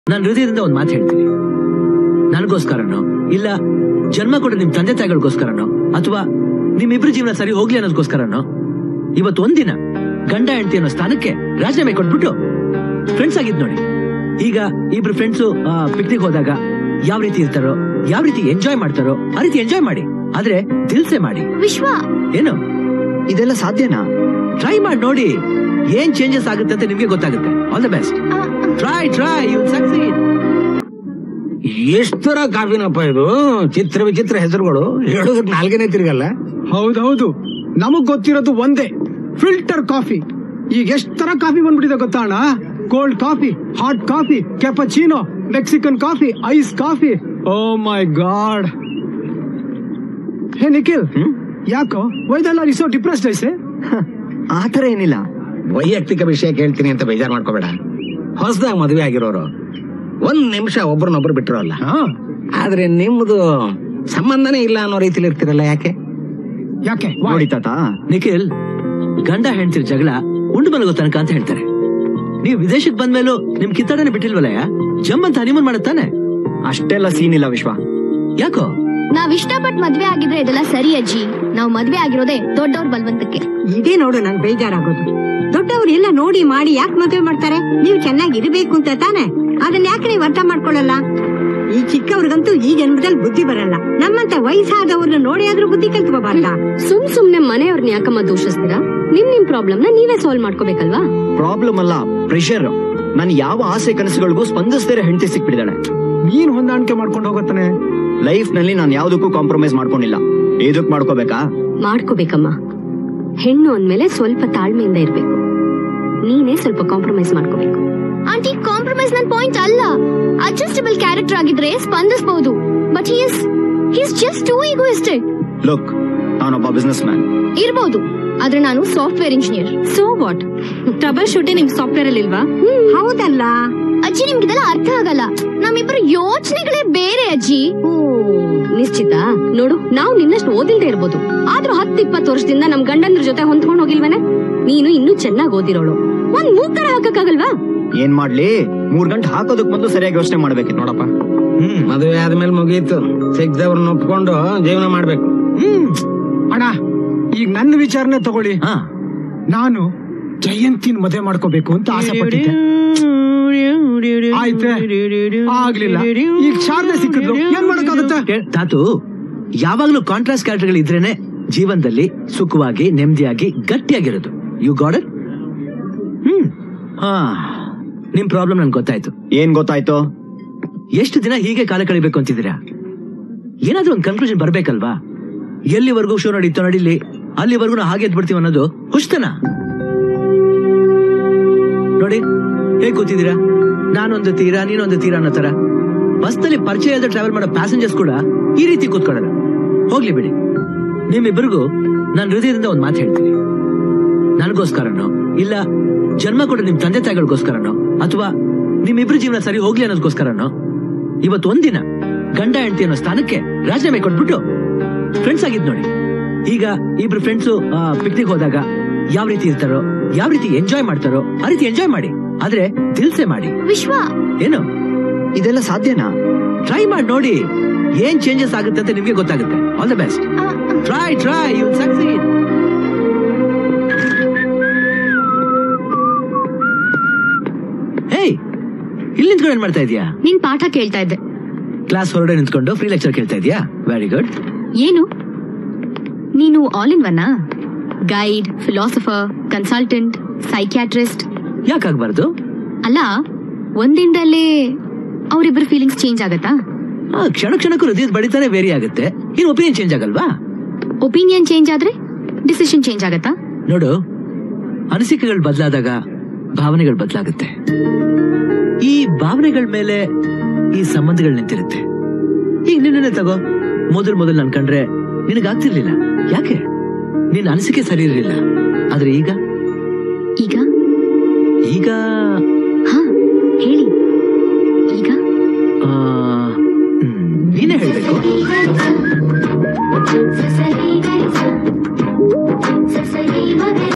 ನಾನು ಹೃದಯದಿಂದ ಒಂದ್ ಮಾತು ಹೇಳ್ತೀನಿ ನನಗೋಸ್ಕರನೋ ಇಲ್ಲ ಜನ್ಮ ಕೊಡ ನಿಮ್ ತಂದೆ ತಾಯಿಗಳಿಗೋಸ್ಕರನೋ ಅಥವಾ ನಿಮ್ಮಿಬ್ರು ಜೀವನ ಸರಿ ಹೋಗ್ಲಿ ಅನ್ನೋದಕ್ಕೋಸ್ಕರನೋ ಇವತ್ತು ಒಂದಿನ ಗಂಡ ಹೆಂಡತಿ ಅನ್ನೋ ಸ್ಥಾನಕ್ಕೆ ರಾಜೀನಾಮೆ ಕೊಟ್ಬಿಟ್ಟು ಫ್ರೆಂಡ್ಸ್ ಆಗಿದ್ ನೋಡಿ ಈಗ ಇಬ್ರು ಫ್ರೆಂಡ್ಸ್ ಪಿಕ್ನಿಕ್ ಹೋದಾಗ ಯಾವ ರೀತಿ ಇರ್ತಾರೋ ಯಾವ ರೀತಿ ಎಂಜಾಯ್ ಮಾಡ್ತಾರೋ ಆ ರೀತಿ ಎಂಜಾಯ್ ಮಾಡಿ ಆದ್ರೆ ದಿಲ್ಸೆ ಮಾಡಿ ವಿಶ್ವ ಏನು ಇದೆಲ್ಲ ಸಾಧ್ಯನಾ ಟ್ರೈ ಮಾಡಿ ನೋಡಿ ಏನ್ ಚೇಂಜಸ್ ಆಗುತ್ತೆ ಅಂತ ನಿಮ್ಗೆ ಗೊತ್ತಾಗುತ್ತೆ all the best try try you succeed ಎಷ್ಟ್ ತರ ಕಾಫಿನಪ್ಪ ಇದು ಚಿತ್ರ ವಿಚಿತ್ರ ಹೆಸರುಗಳು ಹೇಳೋದಕ್ಕೆ ನಾಲ್ಕನೇ ತಿರ್ಗಲ್ಲ ಹೌದೌದು ನಮಗ್ ಗೊತ್ತಿರೋದು ಒಂದೇ ಫಿಲ್ಟರ್ ಕಾಫಿ ಈಗ ಎಷ್ಟ್ ತರ ಕಾಫಿ ಬಂದ್ಬಿಟ್ಟಿದೆ ಗೊತ್ತಾ ಅಣ್ಣ cold coffee hot coffee cappuccino Mexican coffee ice coffee oh my god hey Nikhil ಯಾಕೋ ವೈದೆಲ್ಲ ರಿಸೋ ಡಿಪ್ರೆಸ್ಡ್ ಐಸೆ ಆತರ ಏನಿಲ್ಲ ವೈಯಕ್ತಿಕ ವಿಷಯ ಕೇಳ್ತೀನಿ ಅಂತ ಬೇಜಾರ್ ಮಾಡ್ಕೋಬೇಡ ಹೊಸದಾಗಿ ಮದುವೆ ಆಗಿರೋರು ಒಂದ್ ನಿಮಿಷ ಒಬ್ರನ್ನೊಬ್ರು ಬಿಟ್ಟಿರೋಲ್ಲ ಆದ್ರೆ ನಿಮ್ದು ಸಂಬಂಧನೇ ಇಲ್ಲ ಅನ್ನೋ ರೀತಿಲಿ ಇರ್ತಿರಲ್ಲ ಯಾಕೆ ಯಾಕೆ ನೋಡಿ ತಾತ ನಿಖಿಲ್ ಗಂಡ ಹೆಂಡತಿರ್ ಜಗಳ ಉಂಡು ಮಲಗೋ ತನಕ ಅಂತ ಹೇಳ್ತಾರೆ ನೀವು ವಿದೇಶಕ್ಕೆ ಬಂದ್ಮೇಲೂ ನಿಮ್ ಕಿತ್ತಾಡನೆ ಬಿಟ್ಟಿಲ್ವಲ್ಲಯ್ಯ ಜಮ್ ಅಂತ ಹನಿಮೂನ್ ಮಾಡುತ್ತಾನೆ ಅಷ್ಟೆಲ್ಲ ಸೀನ್ ಇಲ್ಲ ವಿಶ್ವ ಯಾಕೋ ನಾವ್ ಇಷ್ಟಪಟ್ ಮದ್ವೆ ಆಗಿದ್ರೆ ಇದೆಲ್ಲ ಸರಿ ಅಜ್ಜಿ ನಾವ್ ಮದ್ವೆ ಆಗಿರೋದೇ ದೊಡ್ಡವ್ರ ಬಲ್ವಂತಕ್ಕೆ ಇದೇ ನೋಡು ನನ್ ಬೇಜಾರಾಗೋದು ದೊಡ್ಡವ್ರು ಎಲ್ಲ ನೋಡಿ ಮಾಡಿ ಯಾಕೆ ಮದುವೆ ಮಾಡ್ತಾರೆ ನೀವು ಚೆನ್ನಾಗಿ ಇರಬೇಕು ಅಂತ ತಾನೆ ಅದನ್ನ ಯಾಕೆ ನೀವು ಅರ್ಥ ಮಾಡ್ಕೊಳ್ಳಲ್ಲ ಈ ಚಿಕ್ಕವ್ರಿಗಂತೂ ಈ ಜನ್ಮದಲ್ಲಿ ಬುದ್ಧಿ ಬರಲ್ಲ ನಮ್ಮಂತ ವಯಸ್ಸಾದವ್ರನ್ನ ನೋಡಿ ಆದ್ರೂ ಬುದ್ಧಿ ಕಲ್ತ್ಕೋಬಾರ್ದ ಸುಮ್ ಸುಮ್ನೆ ಮನೆಯವ್ರನ್ನ ಯಾಕಮ್ಮ ದೂಷಿಸ್ತೀರಾ ನಿಮ್ ನಿಮ್ ಪ್ರಾಬ್ಲಮ್ ನ ನೀವೇ ಸಾಲ್ವ್ ಮಾಡ್ಕೋಬೇಕಲ್ವಾ ಪ್ರಾಬ್ಲಮ್ ಅಲ್ಲ ಪ್ರೆಷರ್ ನಾನು ಯಾವ ಆಸೆ ಕನಸುಗಳಿಗೂ ಸ್ಪಂದಿಸದೇ ಹೆಂಡತಿ ಸಿಕ್ಬಿಡಿದಾಳೆ ನೀನ್ ಹೊಂದಾಣಿಕೆ ಮಾಡ್ಕೊಂಡು ಹೋಗತ್ತಾನೆ ಲೈಫ್ ನಲ್ಲಿ ನಾನು ಯಾವ್ದಕ್ಕೂ ಕಾಂಪ್ರಮೈಸ್ ಮಾಡ್ಕೊಂಡಿಲ್ಲ ಇದಕ್ ಮಾಡ್ಕೋಬೇಕಾ ಮಾಡ್ಕೋಬೇಕಮ್ಮ ಹೆಣ್ಣು ಅಂದ್ಮೇಲೆ ಸ್ವಲ್ಪ ತಾಳ್ಮೆಯಿಂದ ಇರ್ಬೇಕು ನೀನೇ ಸ್ವಲ್ಪ ಕಾಂಪ್ರಮೈಸ್ ಮಾಡ್ಕೋಬೇಕು ಆಂಟಿ ಕಾಂಪ್ರಮೈಸ್ ನನ್ ಪಾಯಿಂಟ್ ಅಲ್ಲ ಅಡ್ಜಸ್ಟಬಲ್ ಕ್ಯಾರೆಕ್ಟರ್ ಆಗಿದ್ರೆ ಸ್ಪಂದಿಸಬಹುದು but he is his just too egoistic look ನಾನೊಬ್ಬ ಬಿಸ್ನೆಸ್ ಮ್ಯಾನ್ ಇರ್ಬೋದು ಆದ್ರೆ ನಾನು software engineer so what troubleshooting ನಿಮ್ ಸಾಫ್ಟ್ವೇರ್ ಅಲ್ಲಿ ಇಲ್ವಾ ಹೌದಲ್ಲ ಅಜ್ಜಿ ನಿಮ್ಗಿದೆಲ್ಲ ಅರ್ಥ ಆಗಲ್ಲ ನಮ್ಮಿಬ್ಬರ ಯೋಚನೆಗಳೇ ಬೇರೆ ಅಜ್ಜಿ ಓ ನಿಶ್ಚಿತ ನೋಡು ನಾವು ನಿನ್ನಷ್ಟು ಓದಿಲ್ದೇ ಇರ್ಬೋದು ಆದ್ರೂ ಹತ್ತು ಇಪ್ಪತ್ತು ವರ್ಷದಿಂದ ನಮ್ ಗಂಡಂದ್ರ ಜೊತೆ ಹೊಂದ್ಕೊಂಡ್ ಹೋಗಿಲ್ವೇನೆ ನೀನು ಇನ್ನೂ ಚೆನ್ನಾಗಿ ಓದಿರೋಳು ಒಂದ್ ಮೂಕರ ಹಾಕಕ್ಕಾಗಲ್ವಾ ಏನ್ ಮಾಡ್ಲಿ ಮೂರ್ ಗಂಟೆ ಹಾಕೋದಕ್ ಮೊದಲು ಸರಿಯಾಗಿ ಯೋಚನೆ ಮಾಡ್ಬೇಕಿತ್ತು ನೋಡಪ್ಪ ಹ್ಮ್ ಮದುವೆ ಆದ್ಮೇಲೆ ಮುಗೀತು ಸಿಕ್ದವ್ರನ್ನ ಒಪ್ಕೊಂಡು ಜೀವನ ಮಾಡ್ಬೇಕು ಹ್ಮ್ ಅಣ್ಣ ಈಗ ನನ್ನ ವಿಚಾರನೆ ತಗೊಳ್ಳಿ ಹಾ ನಾನು ಜಯಂತಿನ ಮದುವೆ ಮಾಡ್ಕೋಬೇಕು ಅಂತ ಆಸೆ ಪಟ್ಟಿದ್ದೆ ಆಯ್ತೆ ಆಗ್ಲಿಲ್ಲ ಈಗ ಶಾರದೆ ಸಿಕ್ಕಿದ್ರು ಏನ್ ಮಾಡಕ್ಕಾಗುತ್ತೆ ಕೇ- ತಾತು ಯಾವಾಗ್ಲೂ ಕಾಂಟ್ರಾಸ್ಟ್ ಕ್ಯಾರೆಕ್ಟರ್ಗಳು ಇದ್ರೇನೆ ಜೀವನದಲ್ಲಿ ಸುಖವಾಗಿ ನೆಮ್ಮದಿಯಾಗಿ ಗಟ್ಟಿಯಾಗಿರೋದು ಯು ಗಾಡ್ ಇಟ್ ಹ್ಮ್ ಹಾ ನಿಮ್ ಪ್ರಾಬ್ಲಮ್ ನನ್ಗೆ ಗೊತ್ತಾಯ್ತು ಏನ್ ಗೊತ್ತಾಯ್ತು ಎಷ್ಟು ದಿನ ಹೀಗೆ ಕಾಲ ಕಳಿಬೇಕು ಅಂತಿದ್ದೀರಾ ಏನಾದ್ರೂ ಒಂದು ಕನ್ಕ್ಲೂಷನ್ ಬರ್ಬೇಕಲ್ವಾ ಎಲ್ಲಿವರೆಗೂ ಶೋ ನಡೀತೋ ನಡೀಲಿ ಅಲ್ಲಿವರೆಗೂ ನಾವು ಹಾಗೆ ಎದ್ಬಿಡ್ತೀವಿ ಅನ್ನೋದು ಹುಷ್ಟನ ನೋಡಿ ಹೇಗ್ ಕೂತಿದ್ದೀರಾ ನಾನೊಂದು ತೀರ ನೀನೊಂದು ತೀರ ಅನ್ನೋ ತರ ಬಸ್ನಲ್ಲಿ ಪರಿಚಯ ಇಲ್ಲದೆ ಟ್ರಾವೆಲ್ ಮಾಡೋ ಪ್ಯಾಸೆಂಜರ್ಸ್ ಕೂಡ ಈ ರೀತಿ ಕೂತ್ಕೊಳ್ಳಲ್ಲ ಹೋಗ್ಲಿ ಬಿಡಿ ನಿಮ್ಮಿಬ್ಬರಿಗೂ ನಾನು ಹೃದಯದಿಂದ ಒಂದ್ ಮಾತು ಹೇಳ್ತೀನಿ ನನಗೋಸ್ಕರನೋ ಇಲ್ಲ ಜನ್ಮ ಕೊಡ ನಿಮ್ ತಂದೆ ತಾಯಿಗಳಿಗೋಸ್ಕರನೋ ಅಥವಾ ನಿಮ್ಮಿಬ್ರು ಜೀವನ ಸರಿ ಹೋಗ್ಲಿ ಅನ್ನೋದಕ್ಕೋಸ್ಕರನೋ ಇವತ್ತು ಒಂದಿನ ಗಂಡ ಹೆಂಡತಿ ಅನ್ನೋ ಸ್ಥಾನಕ್ಕೆ ರಾಜೀನಾಮೆ ಕೊಟ್ಬಿಟ್ಟು ಫ್ರೆಂಡ್ಸ್ ಆಗಿದ್ ನೋಡಿ ಈಗ ಇಬ್ರು ಫ್ರೆಂಡ್ಸ್ ಪಿಕ್ನಿಕ್ ಹೋದಾಗ ಯಾವ ರೀತಿ ಇರ್ತಾರೋ ಯಾವ ರೀತಿ ಎಂಜಾಯ್ ಮಾಡ್ತಾರೋ ಆ ರೀತಿ ಎಂಜಾಯ್ ಮಾಡಿ ಆದ್ರೆ ದಿಲ್ಸೆ ಮಾಡಿ ವಿಶ್ವ ಏನು ಇದೆಲ್ಲ ಸಾಧ್ಯನಾ ಟ್ರೈ ಮಾಡಿ ನೋಡಿ ಏನ್ ಚೇಂಜಸ್ ಆಗುತ್ತೆ ಅಂತ ನಿಮ್ಗೆ ಗೊತ್ತಾಗುತ್ತೆ ಆಲ್ ದ ಬೆಸ್ಟ್ ಆ, try try you succeed hey ಇಲ್ಲಿ ನಿಂತ್ಕೊಂಡು ಏನ್ ಮಾಡ್ತಾ ಇದೀಯಾ ನಿನ್ ಪಾಠ ಕೇಳ್ತಾ ಇದ್ದೆ ಕ್ಲಾಸ್ ಹೊರಗಡೆ ನಿಂತ್ಕೊಂಡು ಫ್ರೀ ಲೆಕ್ಚರ್ ಕೇಳ್ತಾ ಇದೀಯಾ ವೆರಿ ಗುಡ್ ಏನು ನೀನು ಆಲ್ ಇನ್ ಒನ್ನಾ ಗೈಡ್ ಫಿಲಾಸಫರ್ ಕನ್ಸಲ್ಟೆಂಟ್ ಸೈಕ್ಯಾಟ್ರಿಸ್ಟ್ ಯಾಕಾಗ್ಬಾರ್ದು ಅಲ್ಲ ಒಂದಿನದಲ್ಲೇ ಅವರಿಬ್ಬರ ಫೀಲಿಂಗ್ಸ್ ಚೇಂಜ್ ಆಗತ್ತಾ ಆ, ಕ್ಷಣ ಕ್ಷಣಕ್ಕೂ ಹೃದಯದ ಬಡಿತಾನೆ ವೇರಿ ಆಗುತ್ತೆ ಇನ್ ಒಪಿನಿಯನ್ ಚೇಂಜ್ ಆಗಲ್ವಾ ಒಪಿನಿಯನ್ ಚೇಂಜ್ ಆದ್ರೆ ಡಿಸಿಷನ್ ಚೇಂಜ್ ಆಗತ್ತಾ ನೋಡು ಅನಿಸಿಕೆಗಳು ಬದಲಾದಾಗ ಭಾವನೆಗಳು ಬದಲಾಗುತ್ತೆ ಈ ಭಾವನೆಗಳ ಮೇಲೆ ಈ ಸಂಬಂಧಗಳು ನಿಂತಿರುತ್ತೆ ಈಗ ನಿನ್ನೆ ತಗೋ ಮೊದಲ್ ಮೊದಲು ನನ್ ಕಂಡ್ರೆ ನಿನಗಾಗ್ತಿರ್ಲಿಲ್ಲ ಯಾಕೆ ನಿನ್ನ ಅನಿಸಿಕೆ ಸರಿ ಇರಲಿಲ್ಲ ಆದ್ರೆ ಈಗ ಈಗ ಈಗ